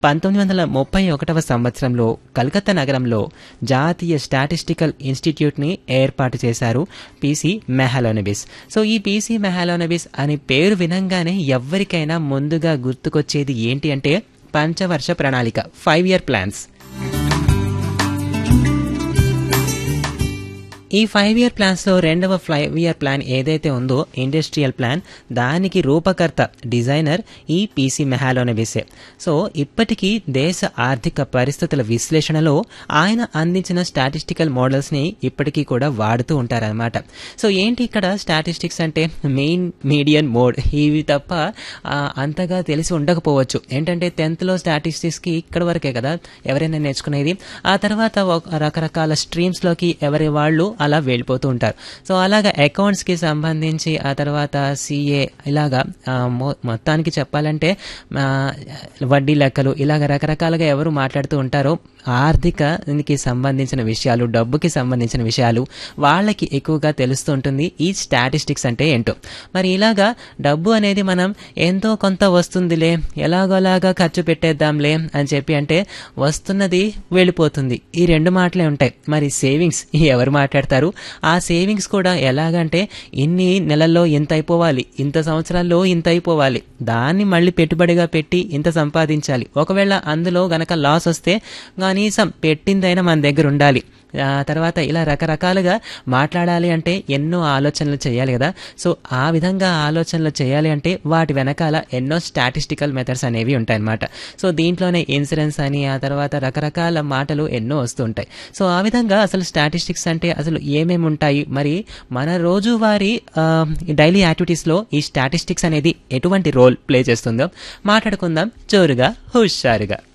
పంతొమ్మిది వందల ముప్పై ఒకటవ సంవత్సరంలో కలకత్తా నగరంలో జాతీయ స్టాటిస్టికల్ ఇన్స్టిట్యూట్ని ఏర్పాటు చేశారు పీసీ మెహాలోనబిస్ సో ఈ పీసీ మెహాలోనబిస్ అనే పేరు వినంగానే ఎవరికైనా ముందుగా గుర్తుకొచ్చేది ఏంటి అంటే పంచవర్ష ప్రణాళిక ఫైవ్ ఇయర్ ప్లాన్స్ ఈ ఫైవ్ ఇయర్ ప్లాన్స్లో రెండవ ఫైవ్ ఇయర్ ప్లాన్ ఏదైతే ఉందో ఇండస్ట్రియల్ ప్లాన్ దానికి రూపకర్త డిజైనర్ ఈ పీసీ మెహాలోనబిసే సో ఇప్పటికీ దేశ ఆర్థిక పరిస్థితుల విశ్లేషణలో ఆయన అందించిన స్టాటిస్టికల్ మోడల్స్ని ఇప్పటికీ కూడా వాడుతూ ఉంటారనమాట సో ఏంటి ఇక్కడ స్టాటిస్టిక్స్ అంటే మెయిన్ మీడియన్ మోడ్ ఇవి తప్ప ఆ, అంతగా తెలిసి ఉండకపోవచ్చు ఏంటంటే టెన్త్లో స్టాటిస్టిక్స్కి ఇక్కడ వరకే కదా ఎవరైనా నేర్చుకునేది ఆ తర్వాత ఒక రకరకాల స్ట్రీమ్స్లోకి ఎవరి వాళ్ళు అలా వెళ్ళిపోతూ ఉంటారు సో అలాగా అకౌంట్స్కి సంబంధించి ఆ తర్వాత సిఏ ఇలాగా ఆ, మొ- మొత్తానికి చెప్పాలంటే ఆ, వడ్డీ లెక్కలు ఇలాగ రకరకాలుగా ఎవరు మాట్లాడుతూ ఉంటారో ఆర్థికకి సంబంధించిన విషయాలు డబ్బుకి సంబంధించిన విషయాలు వాళ్ళకి ఎక్కువగా తెలుస్తూ ఉంటుంది ఈ స్టాటిస్టిక్స్ అంటే ఏంటో మరి ఇలాగా డబ్బు అనేది మనం ఎంతో కొంత వస్తుందిలే ఎలాగోలాగా ఖర్చు పెట్టేద్దాంలే అని చెప్పి అంటే వస్తున్నది వెళ్ళిపోతుంది ఈ రెండు మాటలే ఉంటాయి మరి సేవింగ్స్ ఎవరు మాట్లాడతారు ఆ సేవింగ్స్ కూడా ఎలాగంటే ఇన్ని నెలల్లో ఇంత అయిపోవాలి ఇంత సంవత్సరాల్లో ఇంత అయిపోవాలి దాన్ని మళ్ళీ పెట్టుబడిగా పెట్టి ఇంత సంపాదించాలి ఒకవేళ అందులో గనక లాస్ వస్తే కనీసం పెట్టిందైనా మన దగ్గర ఉండాలి ఆ తర్వాత ఇలా రకరకాలుగా మాట్లాడాలి అంటే ఎన్నో ఆలోచనలు చేయాలి కదా సో ఆ విధంగా ఆలోచనలు చేయాలి అంటే వాటి వెనకాల ఎన్నో స్టాటిస్టికల్ మెథడ్స్ అనేవి ఉంటాయన్నమాట సో దీంట్లోనే ఇన్సూరెన్స్ అని ఆ తర్వాత రకరకాల మాటలు ఎన్నో వస్తూ ఉంటాయి సో ఆ విధంగా అసలు స్టాటిస్టిక్స్ అంటే అసలు ఏమేమి ఉంటాయి మరి మన రోజువారీ డైలీ యాక్టివిటీస్లో ఈ స్టాటిస్టిక్స్ అనేది ఎటువంటి రోల్ ప్లే చేస్తుందో మాట్లాడుకుందాం జోరుగా హుషారుగా